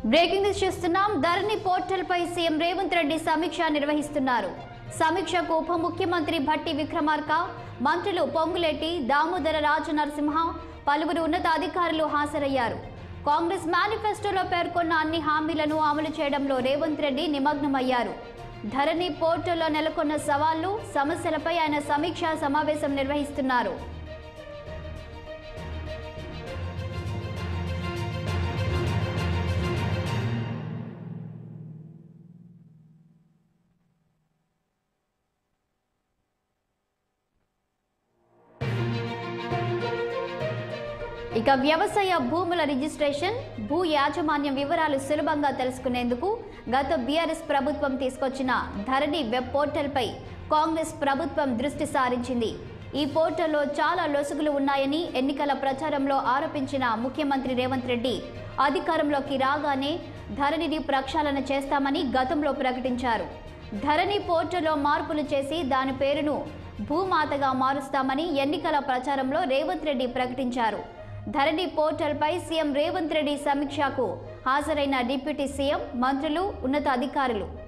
breaking news చూస్తున్నాం Dharani portal పై CM Revanth Reddy సమీక్ష నిర్వహిస్తున్నారు సమీక్షకు ఉప ముఖ్యమంత్రి భట్టి విక్రమార్క మంత్రులు పొంగులేటి దామోదర రాజ నరసింహ పలువురు ఉన్నతాధికారులు హాజరయ్యారు కాంగ్రెస్ మేనిఫెస్టోలో పేర్కొన్న అన్ని హామీలను అమలు చేయడంలో రేవంత్ రెడ్డి నిమగ్నమయ్యారు ధరణి పోర్టల్లో నెలకొన్న సవాళ్లు సమస్యలపై ఆయన సమీక్షా సమావేశం నిర్వహిస్తున్నారు ఇక వ్యవసాయ భూముల రిజిస్ట్రేషన్ భూ యాజమాన్యం వివరాలు సులభంగా తెలుసుకునేందుకు గత బీఆర్ఎస్ ప్రభుత్వం తీసుకొచ్చిన ధరణి వెబ్ పోర్టల్పై కాంగ్రెస్ ప్రభుత్వం దృష్టి సారించింది ఈ పోర్టల్లో చాలా లొసుగులు ఉన్నాయని ఎన్నికల ప్రచారంలో ఆరోపించిన ముఖ్యమంత్రి రేవంత్ రెడ్డి అధికారంలోకి రాగానే ధరణిని ప్రక్షాళన చేస్తామని గతంలో ప్రకటించారు ధరణి పోర్టల్లో మార్పులు చేసి దాని పేరును భూమాతగా మారుస్తామని ఎన్నికల ప్రచారంలో రేవంత్ రెడ్డి ప్రకటించారు ధరణి పోర్టల్పై సీఎం రేవంత్ రెడ్డి సమీక్షకు హాజరైన డిప్యూటీ సీఎం మంత్రులు ఉన్నత అధికారులు